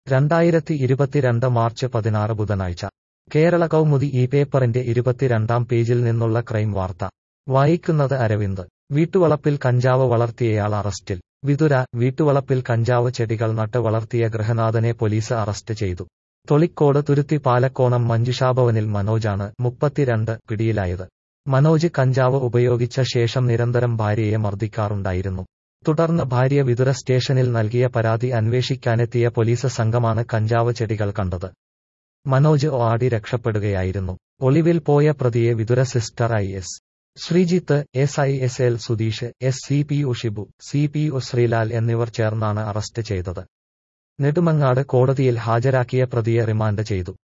രണ്ടായിരത്തി ഇരുപത്തിരണ്ട് മാർച്ച് പതിനാറ് ബുധനാഴ്ച കേരള കൗമുദി ഈ പേപ്പറിന്റെ ഇരുപത്തിരണ്ടാം പേജിൽ നിന്നുള്ള ക്രൈം വാർത്ത വായിക്കുന്നത് അരവിന്ദ് വീട്ടുവളപ്പിൽ കഞ്ചാവ് വളർത്തിയയാൾ അറസ്റ്റിൽ വിതുര വീട്ടുവളപ്പിൽ കഞ്ചാവ് ചെടികൾ നട്ട് വളർത്തിയ ഗൃഹനാഥനെ പോലീസ് അറസ്റ്റ് ചെയ്തു തൊളിക്കോട് തുരുത്തി പാലക്കോണം മഞ്ജുഷാഭവനിൽ മനോജാണ് മുപ്പത്തിരണ്ട് പിടിയിലായത് മനോജ് കഞ്ചാവ് ഉപയോഗിച്ച ശേഷം നിരന്തരം ഭാര്യയെ മർദ്ദിക്കാറുണ്ടായിരുന്നു തുടർന്ന് ഭാര്യ വിതുര സ്റ്റേഷനിൽ നൽകിയ പരാതി അന്വേഷിക്കാനെത്തിയ പോലീസ് സംഘമാണ് കഞ്ചാവ് ചെടികൾ കണ്ടത് മനോജ് ഓടി രക്ഷപ്പെടുകയായിരുന്നു ഒളിവിൽ പോയ പ്രതിയെ വിതുര സിസ്റ്റർ I S Sreejith S I S L Sudheesh S C P O Shibu C P O Sreelal എന്നിവർ ചേർന്നാണ് അറസ്റ്റ് ചെയ്തത് നെടുമങ്ങാട് കോടതിയിൽ ഹാജരാക്കിയ പ്രതിയെ റിമാൻഡ് ചെയ്തു